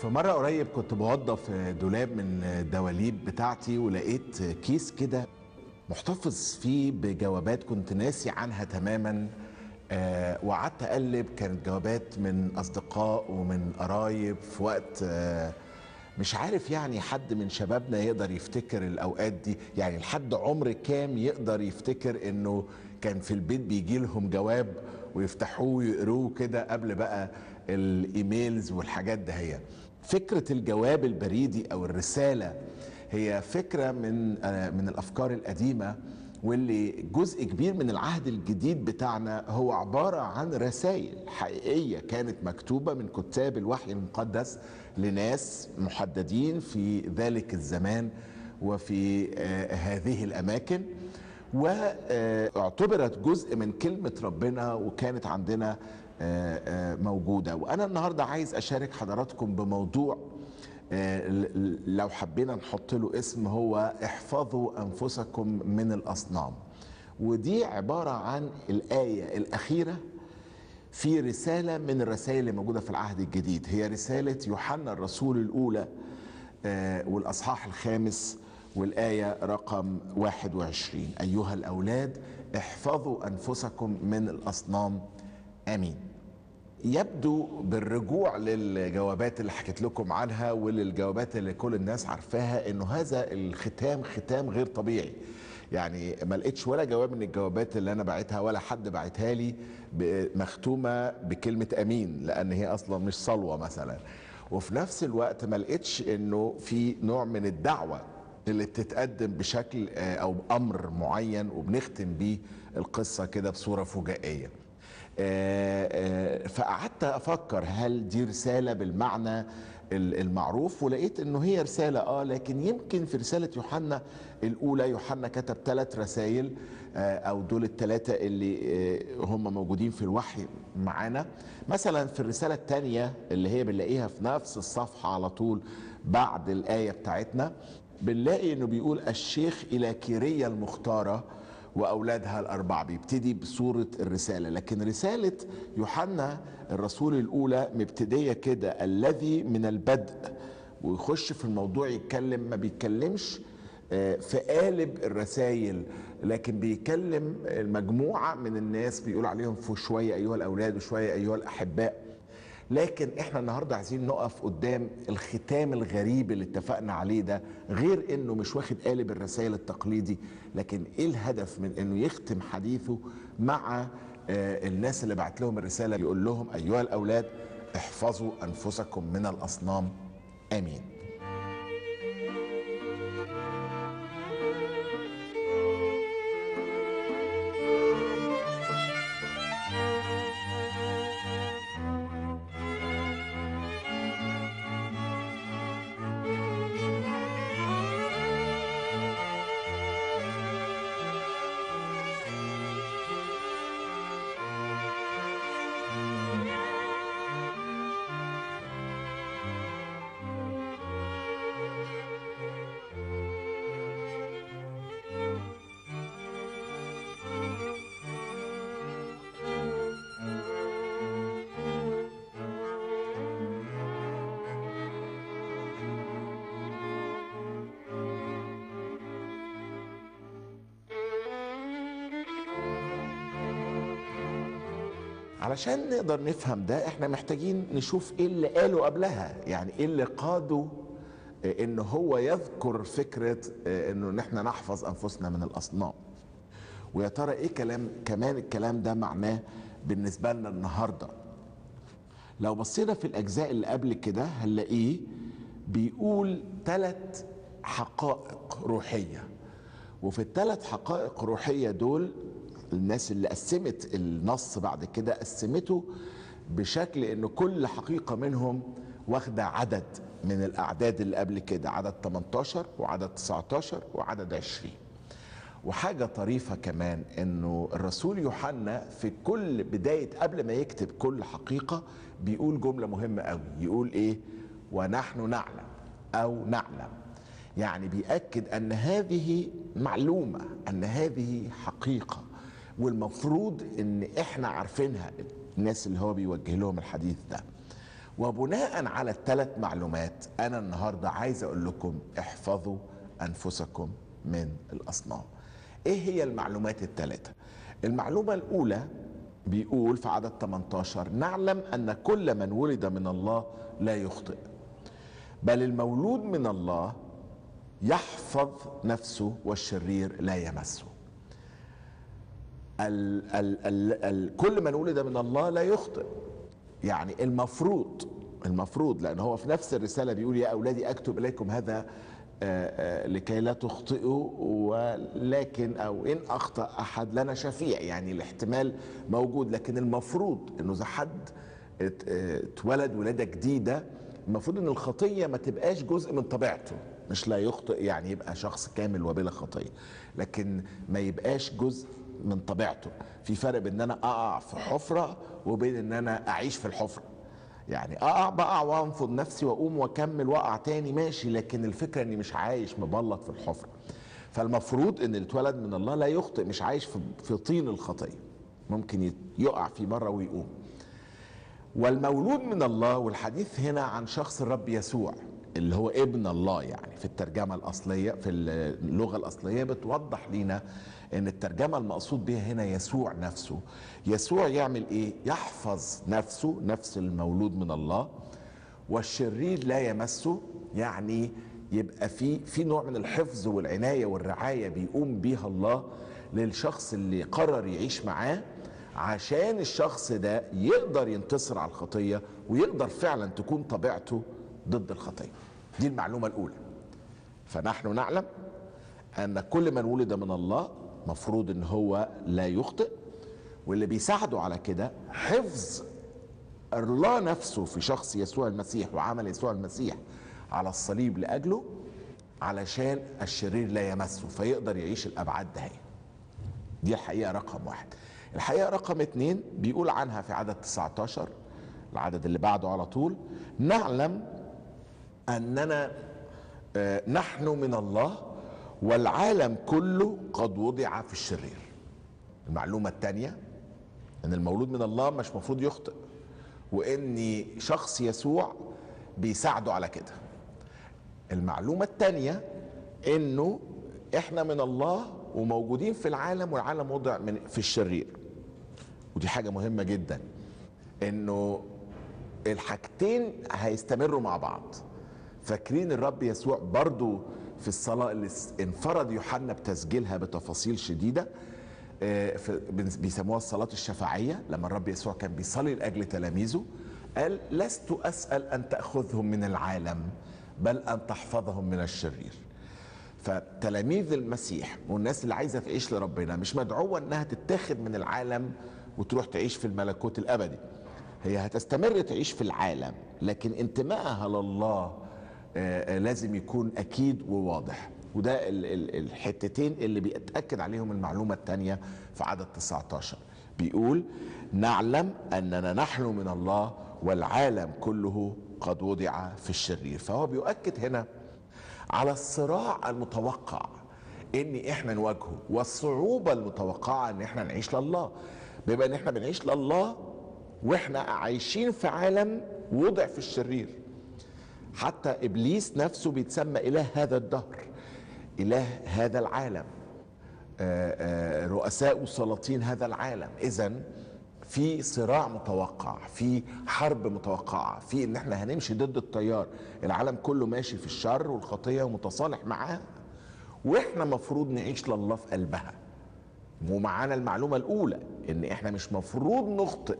في مرة قريب كنت بوظف دولاب من الدواليب بتاعتي ولقيت كيس كده محتفظ فيه بجوابات كنت ناسي عنها تماما آه، وقعدت اقلب كانت جوابات من اصدقاء ومن قرايب في وقت آه، مش عارف يعني حد من شبابنا يقدر يفتكر الاوقات دي يعني لحد عمر كام يقدر يفتكر انه كان في البيت بيجي لهم جواب ويفتحوه ويقروه كده قبل بقى الايميلز والحاجات دهية فكرة الجواب البريدي او الرسالة هي فكرة من آه، من الافكار القديمة واللي جزء كبير من العهد الجديد بتاعنا هو عبارة عن رسائل حقيقية كانت مكتوبة من كتاب الوحي المقدس لناس محددين في ذلك الزمان وفي آه، هذه الأماكن واعتبرت جزء من كلمة ربنا وكانت عندنا آه، آه، موجودة وأنا النهاردة عايز أشارك حضراتكم بموضوع آه، ل- لو حبينا نحط له اسم هو احفظوا انفسكم من الاصنام ودي عباره عن الايه الاخيره في رساله من الرسائل اللي موجوده في العهد الجديد هي رساله يوحنا الرسول الاولى آه، والاصحاح الخامس والايه رقم 21 ايها الاولاد احفظوا انفسكم من الاصنام امين يبدو بالرجوع للجوابات اللي حكيت لكم عنها وللجوابات اللي كل الناس عارفاها انه هذا الختام ختام غير طبيعي يعني ما لقيتش ولا جواب من الجوابات اللي انا بعتها ولا حد بعتها لي ب- مختومه بكلمه امين لان هي اصلا مش صلوه مثلا وفي نفس الوقت ما لقيتش انه في نوع من الدعوه اللي بتتقدم بشكل آه، او امر معين وبنختم بيه القصه كده بصوره فجائيه آه، آه، فقعدت افكر هل دي رساله بالمعنى ال- المعروف ولقيت انه هي رساله اه لكن يمكن في رساله يوحنا الاولى يوحنا كتب ثلاث رسائل آه، او دول الثلاثه اللي آه، هم موجودين في الوحي معانا مثلا في الرساله الثانيه اللي هي بنلاقيها في نفس الصفحه على طول بعد الايه بتاعتنا بنلاقي انه بيقول الشيخ الى كيريا المختاره واولادها الاربعه بيبتدي بصوره الرساله لكن رساله يوحنا الرسول الاولى مبتديه كده الذي من البدء ويخش في الموضوع يتكلم ما بيتكلمش آه، في قالب الرسائل لكن بيكلم مجموعه من الناس بيقول عليهم في شويه ايها الاولاد وشويه ايها الاحباء لكن احنا النهارده عايزين نقف قدام الختام الغريب اللي اتفقنا عليه ده غير انه مش واخد قالب الرسائل التقليدي لكن ايه الهدف من انه يختم حديثه مع آه، الناس اللي بعت لهم الرساله يقول لهم ايها الاولاد احفظوا انفسكم من الاصنام امين علشان نقدر نفهم ده احنا محتاجين نشوف ايه اللي قاله قبلها يعني ايه اللي قاده آه، ان هو يذكر فكرة آه، انه نحن نحفظ انفسنا من الاصنام ويا ترى ايه كلام كمان الكلام ده معناه بالنسبة لنا النهاردة لو بصينا في الاجزاء اللي قبل كده هنلاقيه بيقول ثلاث حقائق روحيه وفي الثلاث حقائق روحيه دول الناس اللي قسمت النص بعد كده قسمته بشكل ان كل حقيقه منهم واخده عدد من الاعداد اللي قبل كده عدد 18 وعدد 19 وعدد 20 وحاجة طريفة كمان انه الرسول يوحنا في كل بداية قبل ما يكتب كل حقيقة بيقول جملة مهمة قوي يقول ايه ونحن نعلم او نعلم يعني بيأكد ان هذه معلومة ان هذه حقيقة والمفروض ان احنا عارفينها الناس اللي هو بيوجه لهم الحديث ده وبناء على الثلاث معلومات انا النهارده عايز اقول لكم احفظوا انفسكم من الاصنام ايه هي المعلومات الثلاثه المعلومه الاولى بيقول في عدد 18 نعلم ان كل من ولد من الله لا يخطئ بل المولود من الله يحفظ نفسه والشرير لا يمسه ال ال ال ال كل من ولد من الله لا يخطئ يعني المفروض المفروض لان هو في نفس الرساله بيقول يا اولادي اكتب اليكم هذا آه، آه، لكي لا تخطئوا ولكن او ان اخطا احد لنا شفيع يعني الاحتمال موجود لكن المفروض انه اذا حد ات- اه، اتولد ولاده جديده المفروض ان الخطيه ما تبقاش جزء من طبيعته مش لا يخطئ يعني يبقى شخص كامل وبلا خطيه لكن ما يبقاش جزء من طبيعته في فرق بين ان انا اقع في حفره وبين ان انا اعيش في الحفره يعني اقع بقع وانفض نفسي واقوم واكمل واقع تاني ماشي لكن الفكره اني مش عايش مبلط في الحفره فالمفروض ان اللي اتولد من الله لا يخطئ مش عايش في في طين الخطيه ممكن يت- يقع في مره ويقوم والمولود من الله والحديث هنا عن شخص الرب يسوع اللي هو ابن الله يعني في الترجمة الأصلية في اللغة الأصلية بتوضح لنا أن الترجمة المقصود بها هنا يسوع نفسه يسوع يعمل إيه؟ يحفظ نفسه نفس المولود من الله والشرير لا يمسه يعني يبقى في في نوع من الحفظ والعناية والرعاية بيقوم بيها الله للشخص اللي قرر يعيش معاه عشان الشخص ده يقدر ينتصر على الخطية ويقدر فعلا تكون طبيعته ضد الخطية دي المعلومة الأولى فنحن نعلم أن كل من ولد من الله مفروض أن هو لا يخطئ واللي بيساعده على كده حفظ الله نفسه في شخص يسوع المسيح وعمل يسوع المسيح على الصليب لأجله علشان الشرير لا يمسه فيقدر يعيش الأبعاد ده هي. دي الحقيقة رقم واحد الحقيقة رقم اتنين بيقول عنها في عدد 19 العدد اللي بعده على طول نعلم أننا آه، نحن من الله والعالم كله قد وضع في الشرير المعلومة الثانية أن المولود من الله مش مفروض يخطئ وإن شخص يسوع بيساعده على كده المعلومة الثانية انه احنا من الله وموجودين في العالم والعالم وضع من في الشرير ودي حاجة مهمة جدا انه الحاجتين هيستمروا مع بعض فاكرين الرب يسوع برضو في الصلاة اللي س- انفرد يوحنا بتسجيلها بتفاصيل شديدة آه، في- بن- بيسموها الصلاة الشفاعية لما الرب يسوع كان بيصلي لأجل تلاميذه قال لست أسأل أن تأخذهم من العالم بل أن تحفظهم من الشرير فتلاميذ المسيح والناس اللي عايزه تعيش لربنا مش مدعوه انها تتاخد من العالم وتروح تعيش في الملكوت الابدي هي هتستمر تعيش في العالم لكن انتمائها لله آه، آه، لازم يكون اكيد وواضح وده ال- ال- الحتتين اللي بيتاكد عليهم المعلومه الثانيه في عدد 19 بيقول نعلم اننا نحن من الله والعالم كله قد وضع في الشرير فهو بيؤكد هنا على الصراع المتوقع ان احنا نواجهه والصعوبه المتوقعه ان احنا نعيش لله بما ان احنا بنعيش لله واحنا عايشين في عالم وضع في الشرير حتى ابليس نفسه بيتسمى اله هذا الدهر اله هذا العالم آه، آه، رؤساء وسلاطين هذا العالم اذا في صراع متوقع في حرب متوقعه في ان احنا هنمشي ضد التيار العالم كله ماشي في الشر والخطيه ومتصالح معاها واحنا مفروض نعيش لله في قلبها ومعانا المعلومه الاولى ان احنا مش مفروض نخطئ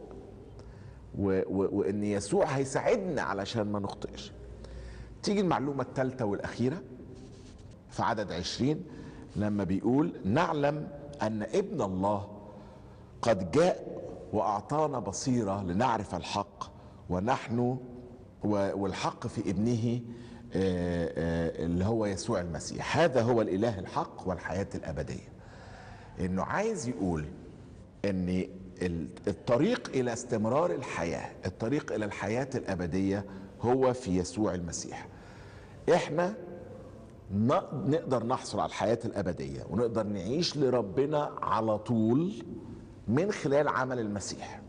و و وان يسوع هيساعدنا علشان ما نخطئش تيجي المعلومه الثالثه والاخيره في عدد عشرين لما بيقول نعلم أن ابن الله قد جاء وأعطانا بصيرة لنعرف الحق ونحن و- والحق في ابنه آه، آه، اللي هو يسوع المسيح هذا هو الإله الحق والحياة الأبدية إنه عايز يقول إن ال- الطريق إلى استمرار الحياة الطريق إلى الحياة الأبدية هو في يسوع المسيح احنا ن- نقدر نحصل على الحياة الأبدية ونقدر نعيش لربنا على طول من خلال عمل المسيح